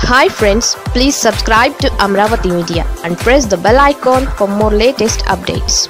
hi friends please subscribe to Amaravati media and press the bell icon for more latest updates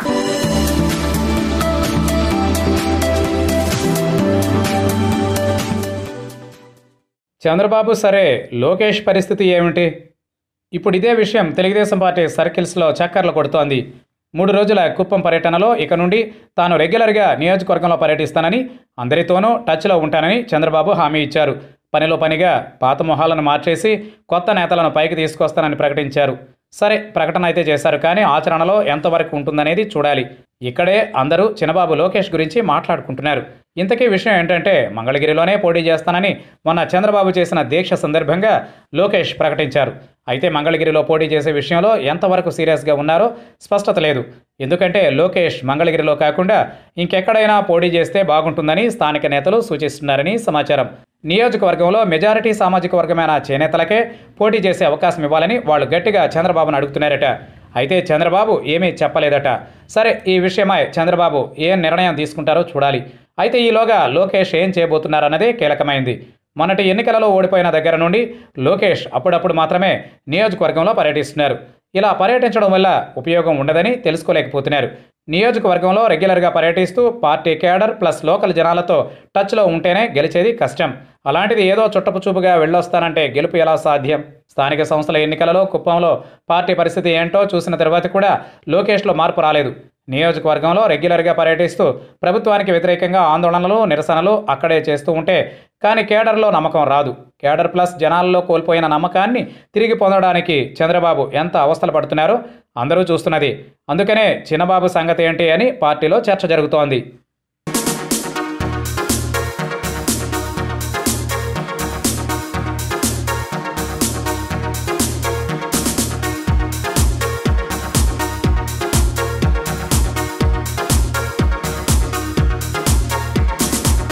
Chandrababu సరే లోకేష్ పరిస్థితి ఏమిటి ఇప్పుడు ఇదే విషయం తెలుగుదేశం పార్టీ సర్కిల్స్లో చక్కర్లు కొడుతోంది మూడు రోజుల కుప్పం పర్యటనలో ఇక నుండి తాను రెగ్యులర్గా నియోజకవర్గంలో పర్యటిస్తానని అందరితోనూ టచ్లో ఉంటానని చంద్రబాబు హామీ ఇచ్చారు పనిలో పనిగా పాత మొహాలను మార్చేసి కొత్త నేతలను పైకి తీసుకొస్తానని ప్రకటించారు సరే ప్రకటన అయితే చేశారు కానీ ఆచరణలో ఎంతవరకు ఉంటుందనేది చూడాలి ఇక్కడే అందరూ చినబాబు లోకేష్ గురించి మాట్లాడుకుంటున్నారు ఇంతకీ విషయం ఏంటంటే మంగళగిరిలోనే పోటీ చేస్తానని మొన్న చంద్రబాబు చేసిన దీక్ష సందర్భంగా లోకేష్ ప్రకటించారు అయితే మంగళగిరిలో పోటీ చేసే విషయంలో ఎంతవరకు సీరియస్గా ఉన్నారో స్పష్టత లేదు ఎందుకంటే లోకేష్ మంగళగిరిలో కాకుండా ఇంకెక్కడైనా పోటీ చేస్తే బాగుంటుందని స్థానిక నేతలు సూచిస్తున్నారని సమాచారం నియోజకవర్గంలో మెజారిటీ సామాజిక వర్గమైన చేనేతలకే పోటీ చేసే అవకాశం ఇవ్వాలని వాళ్ళు గట్టిగా చంద్రబాబును అడుగుతున్నారట అయితే చంద్రబాబు ఏమీ చెప్పలేదట సరే ఈ విషయమై చంద్రబాబు ఏ నిర్ణయం తీసుకుంటారో చూడాలి అయితే ఈలోగా లోకేష్ ఏం చేయబోతున్నారన్నదే కీలకమైంది మొన్నటి ఎన్నికలలో ఓడిపోయిన దగ్గర నుండి లోకేష్ అప్పుడప్పుడు మాత్రమే నియోజకవర్గంలో పర్యటిస్తున్నారు ఇలా పర్యటించడం వల్ల ఉపయోగం ఉండదని తెలుసుకోలేకపోతున్నారు నియోజకవర్గంలో రెగ్యులర్గా పర్యటిస్తూ పార్టీ కేడర్ ప్లస్ లోకల్ జనాలతో టచ్లో ఉంటేనే గెలిచేది కష్టం అలాంటిది ఏదో చుట్టపు చూపుగా వెళ్ళొస్తానంటే గెలుపు ఎలా సాధ్యం స్థానిక సంస్థల ఎన్నికలలో కుప్పంలో పార్టీ పరిస్థితి ఏంటో చూసిన తర్వాత కూడా లోకేష్లో మార్పు రాలేదు నియోజకవర్గంలో రెగ్యులర్గా పర్యటిస్తూ ప్రభుత్వానికి వ్యతిరేకంగా ఆందోళనలు నిరసనలు అక్కడే చేస్తూ ఉంటే కానీ కేడర్లో నమ్మకం రాదు కేడర్ ప్లస్ జనాల్లో కోల్పోయిన నమ్మకాన్ని తిరిగి పొందడానికి చంద్రబాబు ఎంత అవస్థలు పడుతున్నారో అందరూ చూస్తున్నది అందుకనే చిన్నబాబు సంగతి ఏంటి అని పార్టీలో చర్చ జరుగుతోంది